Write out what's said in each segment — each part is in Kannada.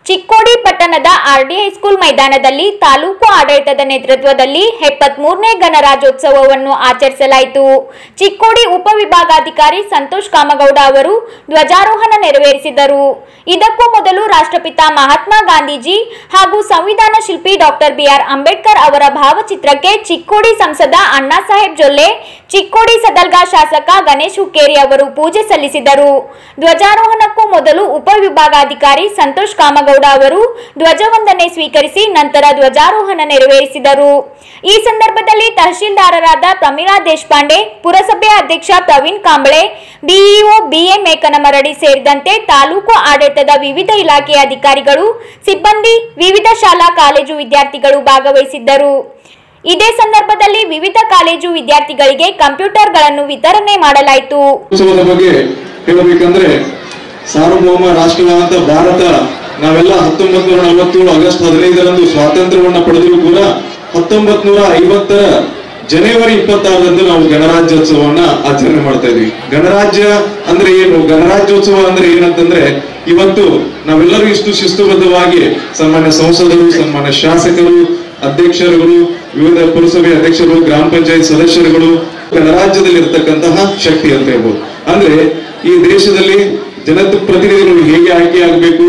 ಚಿಕ್ಕೋಡಿ ಪಟ್ಟಣದ ಆರ್ಡಿ ಹೈಸ್ಕೂಲ್ ಮೈದಾನದಲ್ಲಿ ತಾಲೂಕು ಆಡಳಿತದ ನೇತೃತ್ವದಲ್ಲಿ ಎಪ್ಪತ್ಮೂರನೇ ಗಣರಾಜ್ಯೋತ್ಸವವನ್ನು ಆಚರಿಸಲಾಯಿತು ಚಿಕ್ಕೋಡಿ ಉಪವಿಭಾಗಾಧಿಕಾರಿ ಸಂತೋಷ್ ಕಾಮಗೌಡ ಅವರು ಧ್ವಜಾರೋಹಣ ನೆರವೇರಿಸಿದರು ಇದಕ್ಕೂ ಮೊದಲು ರಾಷ್ಟ್ರಪಿತ ಮಹಾತ್ಮ ಗಾಂಧೀಜಿ ಹಾಗೂ ಸಂವಿಧಾನ ಶಿಲ್ಪಿ ಡಾಕ್ಟರ್ ಬಿಆರ್ ಅಂಬೇಡ್ಕರ್ ಅವರ ಭಾವಚಿತ್ರಕ್ಕೆ ಚಿಕ್ಕೋಡಿ ಸಂಸದ ಅಣ್ಣಾ ಸಾಹೇಬ್ ಜೊಲ್ಲೆ ಚಿಕ್ಕೋಡಿ ಸದಲ್ಗಾ ಶಾಸಕ ಗಣೇಶ್ ಹುಕ್ಕೇರಿ ಅವರು ಪೂಜೆ ಸಲ್ಲಿಸಿದರು ಧ್ವಜಾರೋಹಣಕ್ಕೂ ಮೊದಲು ಉಪವಿಭಾಗಾಧಿಕಾರಿ ಸಂತೋಷ್ ಕಾಮಗೌಡ ಅವರು ಧ್ವಜವಂದನೆ ಸ್ವೀಕರಿಸಿ ನಂತರ ಧ್ವಜಾರೋಹಣ ನೆರವೇರಿಸಿದರು ಈ ಸಂದರ್ಭದಲ್ಲಿ ತಹಶೀಲ್ದಾರರಾದ ಪ್ರಮೀಳಾ ದೇಶಪಾಂಡೆ ಪುರಸಭೆ ಅಧ್ಯಕ್ಷ ಪ್ರವೀಣ್ ಕಾಂಬಳೆ ಬಿಇಒ ಬಿಎ ಮೇಕನಮರಡಿ ಸೇರಿದಂತೆ ತಾಲೂಕು ಆಡಳಿತದ ವಿವಿಧ ಇಲಾಖೆಯ ಅಧಿಕಾರಿಗಳು ಸಿಬ್ಬಂದಿ ವಿವಿಧ ಶಾಲಾ ಕಾಲೇಜು ವಿದ್ಯಾರ್ಥಿಗಳು ಭಾಗವಹಿಸಿದ್ದರು ಇದೇ ಸಂದರ್ಭದಲ್ಲಿ ವಿವಿಧ ಕಾಲೇಜು ವಿದ್ಯಾರ್ಥಿಗಳಿಗೆ ಕಂಪ್ಯೂಟರ್ಗಳನ್ನು ವಿತರಣೆ ಮಾಡಲಾಯಿತು ಉತ್ಸವದ ಬಗ್ಗೆ ಹೇಳಬೇಕಂದ್ರೆ ಸಾರ್ವಭೌಮ ರಾಷ್ಟ್ರವಾದಂತ ಭಾರತ ನಾವೆಲ್ಲ ಹತ್ತೊಂಬತ್ ನೂರ ನಲವತ್ತೇಳು ಆಗಸ್ಟ್ ಹದಿನೈದರಂದು ಸ್ವಾತಂತ್ರ್ಯವನ್ನ ಪಡೆದರೂ ಕೂಡ ಹತ್ತೊಂಬತ್ ನೂರ ಐವತ್ತರ ಜನವರಿ ಇಪ್ಪತ್ತಾರರಂದು ನಾವು ಗಣರಾಜ್ಯೋತ್ಸವವನ್ನ ಆಚರಣೆ ಮಾಡ್ತಾ ಇದ್ವಿ ಗಣರಾಜ್ಯ ಅಂದ್ರೆ ಏನು ಗಣರಾಜ್ಯೋತ್ಸವ ಅಂದ್ರೆ ಏನಂತಂದ್ರೆ ಇವತ್ತು ನಾವೆಲ್ಲರೂ ಇಷ್ಟು ಶಿಸ್ತುಬದ್ಧವಾಗಿ ಸನ್ಮಾನ್ಯ ಸಂಸದರು ಸನ್ಮಾನ್ಯ ಶಾಸಕರು ಅಧ್ಯಕ್ಷರುಗಳು ವಿವಿಧ ಪುರಸಭೆ ಅಧ್ಯಕ್ಷರು ಗ್ರಾಮ ಪಂಚಾಯತ್ ಸದಸ್ಯರುಗಳು ಗಣರಾಜ್ಯದಲ್ಲಿ ಇರತಕ್ಕಂತಹ ಶಕ್ತಿ ಅಂತ ಹೇಳ್ಬೋದು ಅಂದ್ರೆ ಈ ದೇಶದಲ್ಲಿ ಜನಪ್ರತಿನಿಧಿಗಳು ಹೇಗೆ ಆಯ್ಕೆಯಾಗಬೇಕು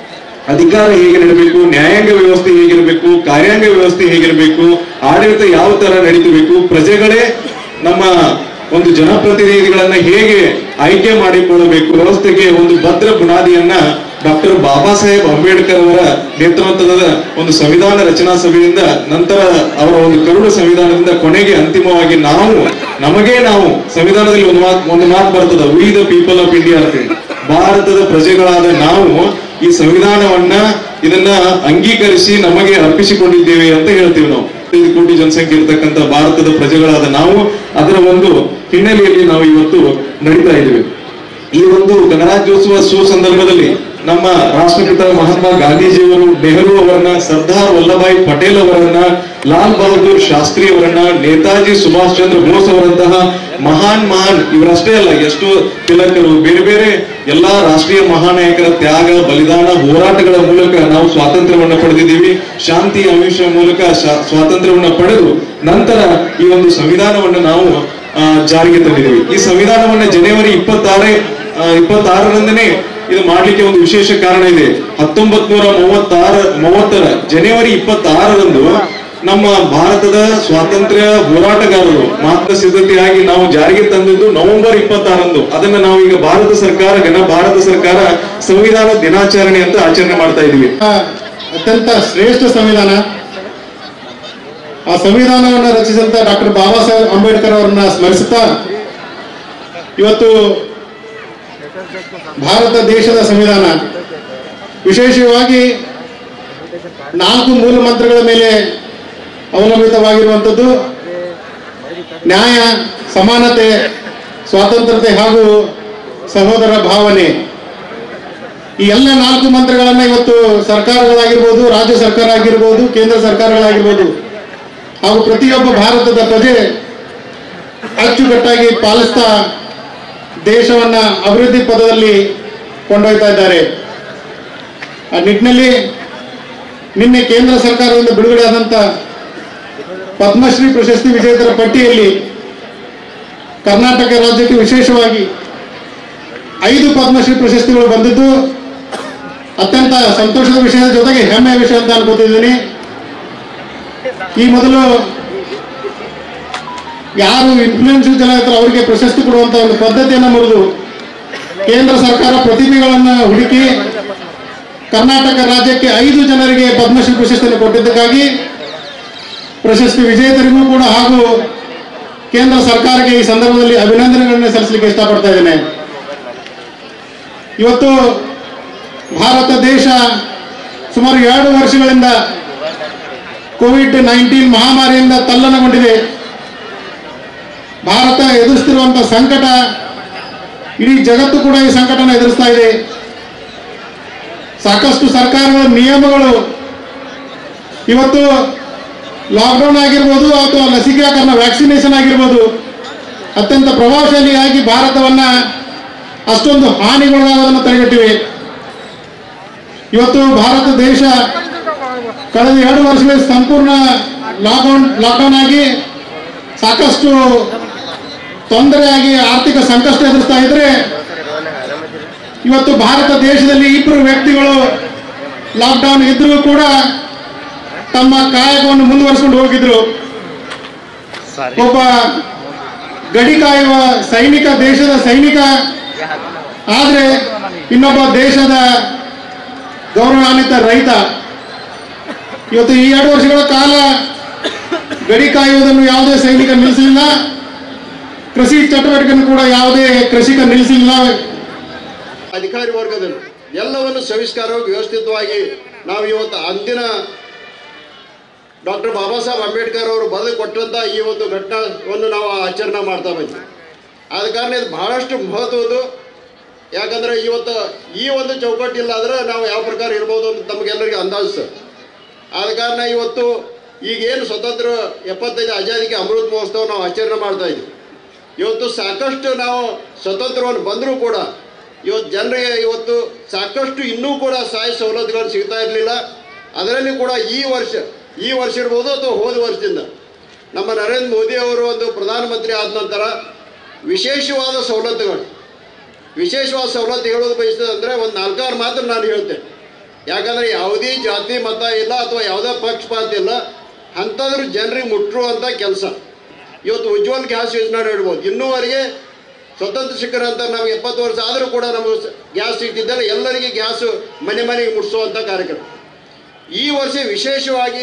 ಅಧಿಕಾರ ಹೇಗೆ ನಡಬೇಕು ನ್ಯಾಯಾಂಗ ವ್ಯವಸ್ಥೆ ಹೇಗಿರಬೇಕು ಕಾರ್ಯಾಂಗ ವ್ಯವಸ್ಥೆ ಹೇಗಿರಬೇಕು ಆಡಳಿತ ಯಾವ ತರ ನಡೀತಬೇಕು ಪ್ರಜೆಗಳೇ ನಮ್ಮ ಒಂದು ಜನಪ್ರತಿನಿಧಿಗಳನ್ನ ಹೇಗೆ ಆಯ್ಕೆ ಮಾಡಿಕೊಳ್ಳಬೇಕು ವ್ಯವಸ್ಥೆಗೆ ಒಂದು ಭದ್ರ ಬುನಾದಿಯನ್ನ ಡಾಕ್ಟರ್ ಬಾಬಾ ಸಾಹೇಬ್ ಅಂಬೇಡ್ಕರ್ ಅವರ ನೇತೃತ್ವದ ಒಂದು ಸಂವಿಧಾನ ರಚನಾ ಸಭೆಯಿಂದ ನಂತರ ಅವರ ಒಂದು ಕರುಡು ಸಂವಿಧಾನದಿಂದ ಕೊನೆಗೆ ಅಂತಿಮವಾಗಿ ನಾವು ನಮಗೆ ನಾವು ಸಂವಿಧಾನದಲ್ಲಿ ಒಂದು ಮಾತು ಒಂದು ಮಾತು ಬರ್ತದ we the people of India ಅಂತ ಹೇಳಿ. ಭಾರತದ ಪ್ರಜೆಗಳಾದ ನಾವು ಈ ಸಂವಿಧಾನವನ್ನ ಇದನ್ನ ಅಂಗೀಕರಿಸಿ ನಮಗೆ ಅರ್ಪಿಸಿಕೊಂಡಿದ್ದೇವೆ ಅಂತ ಹೇಳ್ತೀವಿ ನಾವು ಐದು ಕೋಟಿ ಜನಸಂಖ್ಯೆ ಇರತಕ್ಕಂತ ಭಾರತದ ಪ್ರಜೆಗಳಾದ ನಾವು ಅದರ ಒಂದು ಹಿನ್ನೆಲೆಯಲ್ಲಿ ನಾವು ಇವತ್ತು ನಡೀತಾ ಇದ್ದೇವೆ ಈ ಒಂದು ಗಣರಾಜ್ಯೋತ್ಸವ ಶುಭ ಸಂದರ್ಭದಲ್ಲಿ ನಮ್ಮ ರಾಷ್ಟ್ರಪಿತ ಮಹಾತ್ಮ ಗಾಂಧೀಜಿಯವರು ನೆಹರು ಅವರನ್ನ ಸರ್ದಾರ್ ವಲ್ಲಭಾಯಿ ಪಟೇಲ್ ಅವರನ್ನ ಲಾಲ್ ಬಹದ್ದೂರ್ ಶಾಸ್ತ್ರಿ ಅವರನ್ನ ನೇತಾಜಿ ಸುಭಾಷ್ ಚಂದ್ರ ಬೋಸ್ ಅವರಂತಹ ಮಹಾನ್ ಮಹಾನ್ ಇವರಷ್ಟೇ ಅಲ್ಲ ಎಷ್ಟೋ ತಿಲಕರು ಬೇರೆ ಬೇರೆ ಎಲ್ಲಾ ರಾಷ್ಟ್ರೀಯ ಮಹಾನಾಯಕರ ತ್ಯಾಗ ಬಲಿದಾನ ಹೋರಾಟಗಳ ಮೂಲಕ ನಾವು ಸ್ವಾತಂತ್ರ್ಯವನ್ನ ಪಡೆದಿದ್ದೀವಿ ಶಾಂತಿ ಅಹಿಂಸೆ ಮೂಲಕ ಶಾ- ಸ್ವಾತಂತ್ರ್ಯವನ್ನ ಪಡೆದು ನಂತರ ಈ ಒಂದು ಸಂವಿಧಾನವನ್ನ ನಾವು ಆ, ಜಾರಿಗೆ ತಂದಿದ್ದೀವಿ ಈ ಸಂವಿಧಾನವನ್ನ ಜನವರಿ ಇಪ್ಪತ್ತಾರೇ ಆ, ಇಪ್ಪತ್ತಾರರಂದನೇ ಇದು ಮಾಡ್ಲಿಕ್ಕೆ ಒಂದು ವಿಶೇಷ ಕಾರಣ ಇದೆ ಹತ್ತೊಂಬತ್ ನೂರ ಮೂವತ್ತಾರ ಮೂವತ್ತರ ಜನವರಿ ಇಪ್ಪತ್ತಾರರಂದು ನಮ್ಮ ಭಾರತದ ಸ್ವಾತಂತ್ರ್ಯ ಹೋರಾಟಗಾರರು ಮಾತ್ರ ಸಿದ್ಧತೆಯಾಗಿ ನಾವು ಜಾರಿಗೆ ತಂದಿದ್ದು ನವೆಂಬರ್ ಇಪ್ಪತ್ತಾರಂದು ಅದನ್ನ ನಾವು ಈಗ ಭಾರತ ಸರ್ಕಾರ ಘನ ಭಾರತ ಸರ್ಕಾರ ಸಂವಿಧಾನ ದಿನಾಚರಣೆ ಅಂತ ಆಚರಣೆ ಮಾಡ್ತಾ ಇದೀವಿ ಅತ್ಯಂತ ಶ್ರೇಷ್ಠ ಸಂವಿಧಾನ ಆ ಸಂವಿಧಾನವನ್ನು ರಚಿಸಿದಂತ ಡಾಕ್ಟರ್ ಬಾಬಾ ಸಾಹೇಬ್ ಅಂಬೇಡ್ಕರ್ ಅವರನ್ನ ಸ್ಮರಿಸುತ್ತಾ ಇವತ್ತು ಭಾರತ ದೇಶದ ಸಂವಿಧಾನ ವಿಶೇಷವಾಗಿ ನಾಲ್ಕು ಮೂಲ ಮಂತ್ರಗಳ ಮೇಲೆ ಅವಲಂಬಿತವಾಗಿರುವಂಥದ್ದು ನ್ಯಾಯ ಸಮಾನತೆ ಸ್ವಾತಂತ್ರ್ಯತೆ ಹಾಗೂ ಸಹೋದರ ಭಾವನೆ ಈ ಎಲ್ಲ ನಾಲ್ಕು ಮಂತ್ರಗಳನ್ನ ಇವತ್ತು ಸರ್ಕಾರಗಳಾಗಿರ್ಬೋದು ರಾಜ್ಯ ಸರ್ಕಾರ ಆಗಿರ್ಬೋದು ಕೇಂದ್ರ ಸರ್ಕಾರಗಳಾಗಿರ್ಬೋದು ಹಾಗೂ ಪ್ರತಿಯೊಬ್ಬ ಭಾರತದ ಪ್ರಜೆ ಅಚ್ಚುಕಟ್ಟಾಗಿ ಪಾಲಿಸ್ತಾ ದೇಶವನ್ನ ಅಭಿವೃದ್ಧಿ ಪದದಲ್ಲಿ ಕೊಂಡೊಯ್ತಾ ಇದ್ದಾರೆ ಆ ನಿಟ್ಟಿನಲ್ಲಿ ನಿನ್ನೆ ಕೇಂದ್ರ ಸರ್ಕಾರದಿಂದ ಬಿಡುಗಡೆಯಾದಂಥ ಪದ್ಮಶ್ರೀ ಪ್ರಶಸ್ತಿ ವಿಜೇತರ ಪಟ್ಟಿಯಲ್ಲಿ ಕರ್ನಾಟಕ ರಾಜ್ಯಕ್ಕೆ ವಿಶೇಷವಾಗಿ ಐದು ಪದ್ಮಶ್ರೀ ಪ್ರಶಸ್ತಿಗಳು ಬಂದಿದ್ದು ಅತ್ಯಂತ ಸಂತೋಷದ ವಿಷಯದ ಜೊತೆಗೆ ಹೆಮ್ಮೆಯ ವಿಷಯ ಅಂತ ಅನ್ಕೋತಿದ್ದೀನಿ ಈ ಮೊದಲು ಯಾರು ಇನ್ಫ್ಲೂಯೆನ್ಸ್ ಜನ ಇರ್ತಾರೆ ಅವರಿಗೆ ಪ್ರಶಸ್ತಿ ಕೊಡುವಂತ ಒಂದು ಪದ್ಧತಿಯನ್ನು ಮುರಿದು ಕೇಂದ್ರ ಸರ್ಕಾರ ಪ್ರತಿಭೆಗಳನ್ನು ಹುಡುಕಿ ಕರ್ನಾಟಕ ರಾಜ್ಯಕ್ಕೆ ಐದು ಜನರಿಗೆ ಪದ್ಮಶ್ರೀ ಪ್ರಶಸ್ತಿಯನ್ನು ಕೊಟ್ಟಿದ್ದಕ್ಕಾಗಿ ಪ್ರಶಸ್ತಿ ವಿಜೇತರಿಗೂ ಕೂಡ ಹಾಗೂ ಕೇಂದ್ರ ಸರ್ಕಾರಕ್ಕೆ ಈ ಸಂದರ್ಭದಲ್ಲಿ ಅಭಿನಂದನೆಗಳನ್ನು ಸಲ್ಲಿಸಲಿಕ್ಕೆ ಇಷ್ಟಪಡ್ತಾ ಇದ್ದೇನೆ ಇವತ್ತು ಭಾರತ ದೇಶ ಸುಮಾರು ಎರಡು ವರ್ಷಗಳಿಂದ ಕೋವಿಡ್ ನೈನ್ಟೀನ್ ಮಹಾಮಾರಿಯಿಂದ ತಲ್ಲಣಗೊಂಡಿದೆ ಭಾರತ ಎದುರಿಸ್ತಿರುವಂತಹ ಸಂಕಟ ಇಡೀ ಜಗತ್ತು ಕೂಡ ಈ ಸಂಕಟನ ಎದುರಿಸ್ತಾ ಇದೆ ಸಾಕಷ್ಟು ಸರ್ಕಾರಗಳ ನಿಯಮಗಳು ಇವತ್ತು ಲಾಕ್ಡೌನ್ ಆಗಿರ್ಬೋದು ಅಥವಾ ಲಸಿಕಾಕರಣ ವ್ಯಾಕ್ಸಿನೇಷನ್ ಆಗಿರ್ಬೋದು ಅತ್ಯಂತ ಪ್ರಭಾವಶಾಲಿಯಾಗಿ ಭಾರತವನ್ನ ಅಷ್ಟೊಂದು ಹಾನಿಗೊಳಗಾಗೋದನ್ನು ತಡೆಗಟ್ಟಿವೆ ಇವತ್ತು ಭಾರತ ದೇಶ ಕಳೆದ ಎರಡು ವರ್ಷಗಳಲ್ಲಿ ಸಂಪೂರ್ಣ ಲಾಕ್ಡೌನ್ ಲಾಕ್ಡೌನ್ ಆಗಿ ಸಾಕಷ್ಟು ತೊಂದರೆಯಾಗಿ ಆರ್ಥಿಕ ಸಂಕಷ್ಟ ಎದುರಿಸ್ತಾ ಇದ್ರೆ ಇವತ್ತು ಭಾರತ ದೇಶದಲ್ಲಿ ಇಬ್ಬರು ವ್ಯಕ್ತಿಗಳು ಲಾಕ್ಡೌನ್ ಇದ್ರೂ ಕೂಡ ತಮ್ಮ ಕಾಯಕವನ್ನು ಮುಂದುವರಿಸಿಕೊಂಡು ಹೋಗಿದ್ರು ಒಬ್ಬ ಗಡಿ ಕಾಯುವ ಸೈನಿಕ ದೇಶದ ಸೈನಿಕ ಆದ್ರೆ ಇನ್ನೊಬ್ಬ ದೇಶದ ಗೌರವಾನ್ವಿತ ರೈತ ಇವತ್ತು ಈ ಎರಡು ವರ್ಷಗಳ ಕಾಲ ಗಡಿ ಕಾಯುವುದನ್ನು ಯಾವುದೇ ಸೈನಿಕ ನಿಲ್ಲಿಸಲಿಲ್ಲ ಕೃಷಿ ಚಟುವಟಿಕೆಯನ್ನು ಕೂಡ ಯಾವುದೇ ಕೃಷಿಕ ನಿಲ್ಲಿಸಲಿಲ್ಲ ಅಧಿಕಾರಿ ವರ್ಗದಲ್ಲಿ ಎಲ್ಲವನ್ನು ಸವಿಸ್ಕಾರವಾಗಿ ವ್ಯವಸ್ಥಿತವಾಗಿ ನಾವು ಇವತ್ತು ಅಂದಿನ ಡಾಕ್ಟರ್ ಬಾಬಾ ಸಾಹೇಬ್ ಅಂಬೇಡ್ಕರ್ ಅವರು ಬರೆದು ಕೊಟ್ಟಂತ ಈ ಒಂದು ಘಟನೆಯನ್ನು ನಾವು ಆಚರಣೆ ಮಾಡ್ತಾ ಬಂದ್ವಿ ಆದ ಕಾರಣ ಇದು ಬಹಳಷ್ಟು ಮಹತ್ವದ್ದು ಯಾಕಂದ್ರೆ ಇವತ್ತು ಈ ಒಂದು ಚೌಕಟ್ಟು ಇಲ್ಲ ಅಂದ್ರೆ ನಾವು ಯಾವ ಪ್ರಕಾರ ಇರ್ಬೋದು ಅಂತ ತಮಗೆಲ್ಲರಿಗೂ ಅಂದಾಜು ಸರ್ ಆದ ಕಾರಣ ಇವತ್ತು ಈಗೇನು ಸ್ವತಂತ್ರ ಎಪ್ಪತ್ತೈದು ಆಜಾದಿಗೆ ಅಮೃತ ಮಹೋತ್ಸವ ನಾವು ಆಚರಣೆ ಮಾಡ್ತಾ ಇದ್ವಿ ಇವತ್ತು ಸಾಕಷ್ಟು ನಾವು ಸ್ವತಂತ್ರವನ್ನು ಬಂದರೂ ಕೂಡ ಇವತ್ತು ಜನರಿಗೆ ಇವತ್ತು ಸಾಕಷ್ಟು ಇನ್ನೂ ಕೂಡ ಸಹಾಯ ಸವಲತ್ತುಗಳು ಸಿಗ್ತಾ ಇರಲಿಲ್ಲ ಅದರಲ್ಲಿ ಕೂಡ ಈ ವರ್ಷ ಈ ವರ್ಷ ಇರ್ಬೋದು ಅಥವಾ ಹೋದ ವರ್ಷದಿಂದ ನಮ್ಮ ನರೇಂದ್ರ ಮೋದಿ ಅವರು ಒಂದು ಪ್ರಧಾನಮಂತ್ರಿ ಆದ ನಂತರ ವಿಶೇಷವಾದ ಸವಲತ್ತುಗಳು ವಿಶೇಷವಾದ ಸವಲತ್ತು ಹೇಳೋದು ಬಯಸ್ತದೆ ಅಂದರೆ ಒಂದು ನಾಲ್ಕಾರು ಮಾತ್ರ ನಾನು ಹೇಳ್ತೇನೆ ಯಾಕಂದರೆ ಯಾವುದೇ ಜಾತಿ ಮತ ಇಲ್ಲ ಅಥವಾ ಯಾವುದೇ ಪಕ್ಷಪಾತ ಇಲ್ಲ ಅಂಥದ್ರ ಜನರಿಗೆ ಮುಟ್ಟುವಂಥ ಕೆಲಸ ಇವತ್ತು ಉಜ್ವಲ್ ಗ್ಯಾಸ್ ಯೋಜನೆ ನೋಡ್ಬೋದು ಇನ್ನೂವರೆಗೆ ಸ್ವತಂತ್ರ ಸಿಕ್ಕರಂತ ನಾವು ಎಪ್ಪತ್ತು ವರ್ಷ ಆದರೂ ಕೂಡ ನಮಗೆ ಗ್ಯಾಸ್ ಸಿಗ್ತಿದ್ದರೆ ಎಲ್ಲರಿಗೆ ಗ್ಯಾಸು ಮನೆ ಮನೆಗೆ ಮುಟ್ಟಿಸುವಂಥ ಕಾರ್ಯಕ್ರಮ ಈ ವರ್ಷ ವಿಶೇಷವಾಗಿ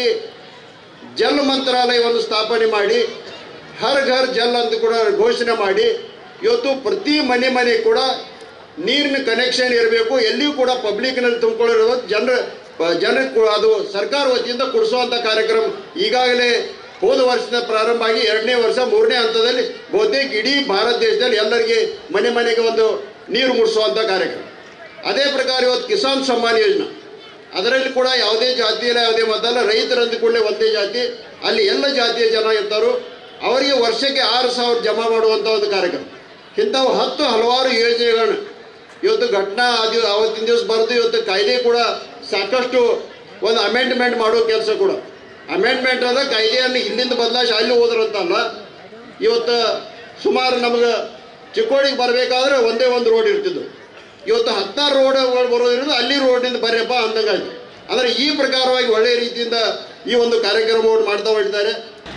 ಜಲ್ ಮಂತ್ರಾಲಯವನ್ನು ಸ್ಥಾಪನೆ ಮಾಡಿ ಹರ್ ಘರ್ ಜಲ್ ಅಂತ ಕೂಡ ಘೋಷಣೆ ಮಾಡಿ ಇವತ್ತು ಪ್ರತಿ ಮನೆ ಮನೆ ಕೂಡ ನೀರಿನ ಕನೆಕ್ಷನ್ ಇರಬೇಕು ಎಲ್ಲಿಯೂ ಕೂಡ ಪಬ್ಲಿಕ್ನಲ್ಲಿ ತುಂಬಿಕೊಳ್ಳಿರೋದು ಜನರ ಜನರಿಗೆ ಕೂ- ಅದು ಸರ್ಕಾರ ವತಿಯಿಂದ ಕೊಡಿಸುವಂಥ ಕಾರ್ಯಕ್ರಮ ಈಗಾಗಲೇ ಹೋದ ವರ್ಷದ ಪ್ರಾರಂಭ ಆಗಿ ಎರಡನೇ ವರ್ಷ ಮೂರನೇ ಹಂತದಲ್ಲಿ ಬಹುತೇಕ ಇಡೀ ಭಾರತ ದೇಶದಲ್ಲಿ ಎಲ್ಲರಿಗೆ ಮನೆ ಮನೆಗೆ ಒಂದು ನೀರು ಮುಟ್ಟಿಸುವಂಥ ಕಾರ್ಯಕ್ರಮ ಅದೇ ಪ್ರಕಾರ ಇವತ್ತು ಕಿಸಾನ್ ಸಮ್ಮಾನ್ ಯೋಜನೆ ಅದರಲ್ಲಿ ಕೂಡ ಯಾವುದೇ ಜಾತಿ ಇಲ್ಲ ಯಾವುದೇ ಮತ ಇಲ್ಲ ರೈತರು ಅಂದುಕೊಂಡೇ ಒಂದೇ ಜಾತಿ ಅಲ್ಲಿ ಎಲ್ಲ ಜಾತಿಯ ಜನ ಇರ್ತಾರೋ ಅವರಿಗೆ ವರ್ಷಕ್ಕೆ ಆರು ಸಾವಿರ ಜಮಾ ಮಾಡುವಂಥ ಒಂದು ಕಾರ್ಯಕ್ರಮ ಇಂಥವು ಹತ್ತು ಹಲವಾರು ಯೋಜನೆಗಳನ್ನ ಇವತ್ತು ಘಟನಾ ಅದು ಅವತ್ತಿನ ದಿವಸ ಬರೆದು ಇವತ್ತು ಕಾಯ್ದೆ ಕೂಡ ಸಾಕಷ್ಟು ಒಂದು ಅಮೆಂಡ್ಮೆಂಟ್ ಮಾಡೋ ಕೆಲಸ ಕೂಡ ಅಮೆಂಡ್ಮೆಂಟ್ ಅದ ಕಾಯ್ದೆಯನ್ನು ಇಲ್ಲಿಂದ ಬದಲಾಯಿಸಿ ಅಲ್ಲಿ ಹೋದ್ರಂತಲ್ಲ ಇವತ್ತು ಸುಮಾರು ನಮಗೆ ಚಿಕ್ಕೋಡಿಗೆ ಬರಬೇಕಾದ್ರೆ ಒಂದೇ ಒಂದು ರೋಡ್ ಇರ್ತಿದ್ದು ಇವತ್ತು ಹತ್ತಾರು ರೋಡ್ಗಳು ಬರೋದ್ರಿಂದ ಅಲ್ಲಿ ರೋಡ್ನಿಂದ ಬರ್ಯಪ್ಪ ಅಂದಂಗಾಯ್ತು ಅಂದರೆ ಈ ಪ್ರಕಾರವಾಗಿ ಒಳ್ಳೆಯ ರೀತಿಯಿಂದ ಈ ಒಂದು ಕಾರ್ಯಕ್ರಮವನ್ನು ಮಾಡ್ತಾ ಹೊರಟಿದ್ದಾರೆ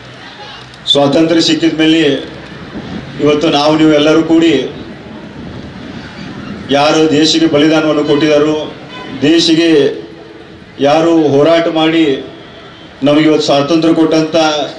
ಸ್ವಾತಂತ್ರ್ಯ ಸಿಕ್ಕಿದ ಮೇಲೆ ಇವತ್ತು ನಾವು ನೀವು ಎಲ್ಲರೂ ಕೂಡಿ ಯಾರು ದೇಶಕ್ಕೆ ಬಲಿದಾನವನ್ನು ಕೊಟ್ಟಿದ್ದಾರೋ ದೇಶಿಗೆ ಯಾರು ಹೋರಾಟ ಮಾಡಿ ನಮಗೆ ಇವತ್ತು ಸ್ವಾತಂತ್ರ್ಯ ಕೊಟ್ಟಂಥ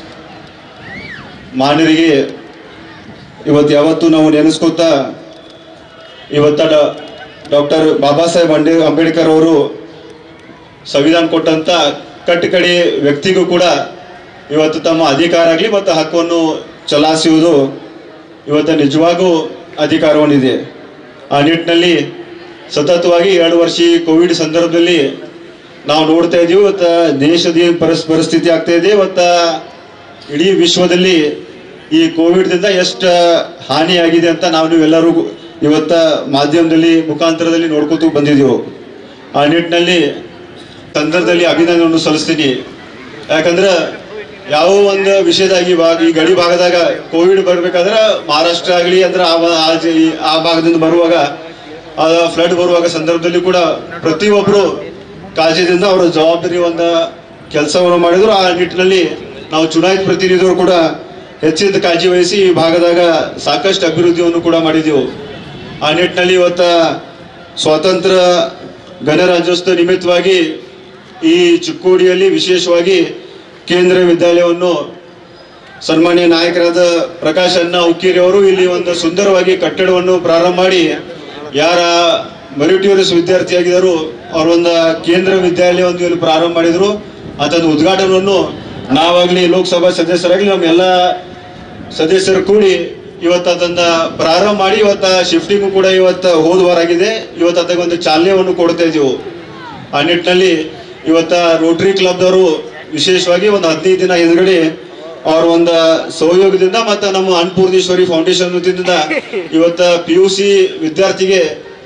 ಮಾನ್ಯರಿಗೆ ಇವತ್ತು ಯಾವತ್ತೂ ನಾವು ನೆನೆಸ್ಕೊತಾ ಇವತ್ತ ಡಾಕ್ಟರ್ ಬಾಬಾ ಸಾಹೇಬ್ ಅಂಬೇ ಅಂಬೇಡ್ಕರ್ ಅವರು ಸಂವಿಧಾನ ಕೊಟ್ಟಂತ ಕಟ್ಟಕಡೆ ವ್ಯಕ್ತಿಗೂ ಕೂಡ ಇವತ್ತು ತಮ್ಮ ಅಧಿಕಾರ ಆಗಲಿ ಮತ್ತು ಹಕ್ಕನ್ನು ಚಲಾಯಿಸುವುದು ಇವತ್ತು ನಿಜವಾಗೂ ಅಧಿಕಾರ ಹೊಂದಿದೆ ಆ ನಿಟ್ಟಿನಲ್ಲಿ ಸತತವಾಗಿ ಎರಡು ವರ್ಷ ಈ ಕೋವಿಡ್ ಸಂದರ್ಭದಲ್ಲಿ ನಾವು ನೋಡ್ತಾ ಇದ್ದೀವಿ ಇವತ್ತು ದೇಶದ ಏನು ಪರಿಸ್ ಪರಿಸ್ಥಿತಿ ಆಗ್ತಾ ಇದೆ ಇವತ್ತು ಇಡೀ ವಿಶ್ವದಲ್ಲಿ ಈ ಕೋವಿಡ್ದಿಂದ ಎಷ್ಟು ಹಾನಿಯಾಗಿದೆ ಅಂತ ನಾವು ನೀವೆಲ್ಲರೂ ಇವತ್ತ ಮಾಧ್ಯಮದಲ್ಲಿ ಮುಖಾಂತರದಲ್ಲಿ ನೋಡ್ಕೊತ ಬಂದಿದ್ದೀವಿ ಆ ನಿಟ್ಟಿನಲ್ಲಿ ಸಂದರ್ಭದಲ್ಲಿ ಅಭಿನಂದನೆಯನ್ನು ಸಲ್ಲಿಸ್ತೀನಿ ಯಾಕಂದ್ರೆ ಯಾವ ಒಂದು ವಿಷಯದಾಗ ಇವಾಗ ಈ ಗಡಿ ಭಾಗದಾಗ ಕೋವಿಡ್ ಬರ್ಬೇಕಾದ್ರೆ ಮಹಾರಾಷ್ಟ್ರ ಆಗಲಿ ಅಂದ್ರೆ ಆ ವ- ಆ ಜ- ಈ- ಆ ಭಾಗದಿಂದ ಬರುವಾಗ ಆ ಫ್ಲಡ್ ಬರುವಾಗ ಸಂದರ್ಭದಲ್ಲಿ ಕೂಡ ಪ್ರತಿಯೊಬ್ಬರು ಕಾಳಜಿದಿಂದ ಅವರ ಜವಾಬ್ದಾರಿ ಒಂದು ಕೆಲಸವನ್ನು ಮಾಡಿದ್ರು ಆ ನಿಟ್ಟಿನಲ್ಲಿ ನಾವು ಚುನಾಯಿತ ಪ್ರತಿನಿಧಿಗಳು ಕೂಡ ಹೆಚ್ಚಿನ ಕಾಳಜಿ ವಹಿಸಿ ಈ ಭಾಗದಾಗ ಸಾಕಷ್ಟು ಅಭಿವೃದ್ಧಿಯನ್ನು ಕೂಡ ಮಾಡಿದೆವು ಆ ನಿಟ್ಟಿನಲ್ಲಿ ಇವತ್ತ ಸ್ವಾತಂತ್ರ್ಯ ಗಣರಾಜ್ಯೋತ್ಸವ ನಿಮಿತ್ತವಾಗಿ ಈ ಚಿಕ್ಕೋಡಿಯಲ್ಲಿ ವಿಶೇಷವಾಗಿ ಕೇಂದ್ರ ವಿದ್ಯಾಲಯವನ್ನು ಸನ್ಮಾನ್ಯ ನಾಯಕರಾದ ಪ್ರಕಾಶ್ ಅಣ್ಣ ಉಕ್ಕೇರಿ ಅವರು ಇಲ್ಲಿ ಒಂದು ಸುಂದರವಾಗಿ ಕಟ್ಟಡವನ್ನು ಪ್ರಾರಂಭ ಮಾಡಿ ಯಾರ ಮೆರಿಟೋರಿಯಸ್ ವಿದ್ಯಾರ್ಥಿಯಾಗಿದ್ದರು ಅವರು ಒಂದು ಕೇಂದ್ರ ವಿದ್ಯಾಲಯವನ್ನು ಇಲ್ಲಿ ಪ್ರಾರಂಭ ಮಾಡಿದ್ರು ಅದೊಂದು ಉದ್ಘಾಟನೆಯನ್ನು ನಾವಾಗ್ಲಿ ಲೋಕಸಭಾ ಸದಸ್ಯರಾಗಲಿ ನಮ್ಮೆಲ್ಲ ಸದಸ್ಯರು ಕೂಡಿ ಇವತ್ತು ಅದನ್ನ ಪ್ರಾರಂಭ ಮಾಡಿ ಇವತ್ತ ಶಿಫ್ಟಿಂಗು ಕೂಡ ಇವತ್ತು ಹೋದ ವಾರ ಆಗಿದೆ ಇವತ್ತು ಅದಕ್ಕೆ ಒಂದು ಚಾಲನೆಯನ್ನು ಕೊಡ್ತಾ ಇದ್ದೀವಿ ಆ ನಿಟ್ಟಿನಲ್ಲಿ ಇವತ್ತ ರೋಟರಿ ಕ್ಲಬ್ದವರು ವಿಶೇಷವಾಗಿ ಒಂದು ಹದಿನೈದು ದಿನ ಹಿಂದ್ಗಡೆ ಅವ್ರ ಒಂದು ಸಹಯೋಗದಿಂದ ಮತ್ತು ನಮ್ಮ ಅನ್ನಪೂರ್ಣೇಶ್ವರಿ ಫೌಂಡೇಶನ್ ವತಿಯಿಂದ ಇವತ್ತ ಪಿ ಯು ಸಿ ವಿದ್ಯಾರ್ಥಿಗೆ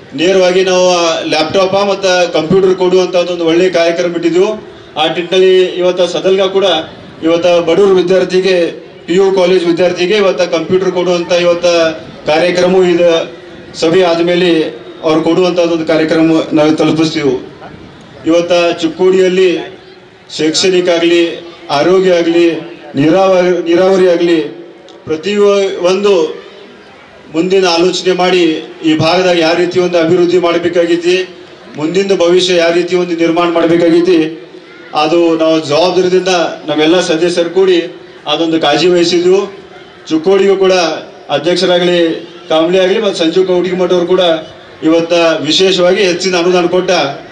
ನೇರವಾಗಿ ನಾವು ಲ್ಯಾಪ್ಟಾಪ ಮತ್ತು ಕಂಪ್ಯೂಟರ್ ಕೊಡುವಂಥ ಒಂದು ಒಳ್ಳೆಯ ಕಾರ್ಯಕ್ರಮ ಇಟ್ಟಿದ್ವು ಆ ನಿಟ್ಟಿನಲ್ಲಿ ಇವತ್ತು ಸದಲ್ಗ ಕೂಡ ಇವತ್ತು ಬಡವರು ವಿದ್ಯಾರ್ಥಿಗೆ ಪಿ ಯು ಕಾಲೇಜ್ ವಿದ್ಯಾರ್ಥಿಗೆ ಇವತ್ತು ಕಂಪ್ಯೂಟರ್ ಕೊಡುವಂಥ ಇವತ್ತು ಕಾರ್ಯಕ್ರಮ ಇದು ಸಭೆ ಆದಮೇಲೆ ಅವ್ರು ಕೊಡುವಂಥದ್ದೊಂದು ಕಾರ್ಯಕ್ರಮ ನಾವು ತಲುಪಿಸ್ತೀವಿ ಇವತ್ತ ಚಿಕ್ಕೋಡಿಯಲ್ಲಿ ಶೈಕ್ಷಣಿಕ ಆಗಲಿ ಆರೋಗ್ಯ ಆಗಲಿ ನೀರಾವರಿ ನೀರಾವರಿ ಆಗಲಿ ಪ್ರತಿ ಒಂದು ಮುಂದಿನ ಆಲೋಚನೆ ಮಾಡಿ ಈ ಭಾಗದಾಗ ಯಾವ ರೀತಿ ಒಂದು ಅಭಿವೃದ್ಧಿ ಮಾಡಬೇಕಾಗೈತಿ ಮುಂದಿನ ಭವಿಷ್ಯ ಯಾವ ರೀತಿ ಒಂದು ನಿರ್ಮಾಣ ಮಾಡಬೇಕಾಗೈತಿ ಅದು ನಾವು ಜವಾಬ್ದಾರಿದಿಂದ ನಾವೆಲ್ಲ ಸದಸ್ಯರು ಕೂಡಿ ಅದೊಂದು ಕಾಳಜಿ ವಹಿಸಿದ್ವು ಚುಕ್ಕೋಡಿಗೂ ಕೂಡ ಅಧ್ಯಕ್ಷರಾಗಲಿ ಕಾಂಬ್ಳಿ ಆಗಲಿ ಮತ್ತು ಸಂಜೀವ್ ಕೌಟಿಮಠ್ ಅವರು ಕೂಡ ಇವತ್ತ ವಿಶೇಷವಾಗಿ ಹೆಚ್ಚಿನ ಅನುದಾನ ಕೊಟ್ಟ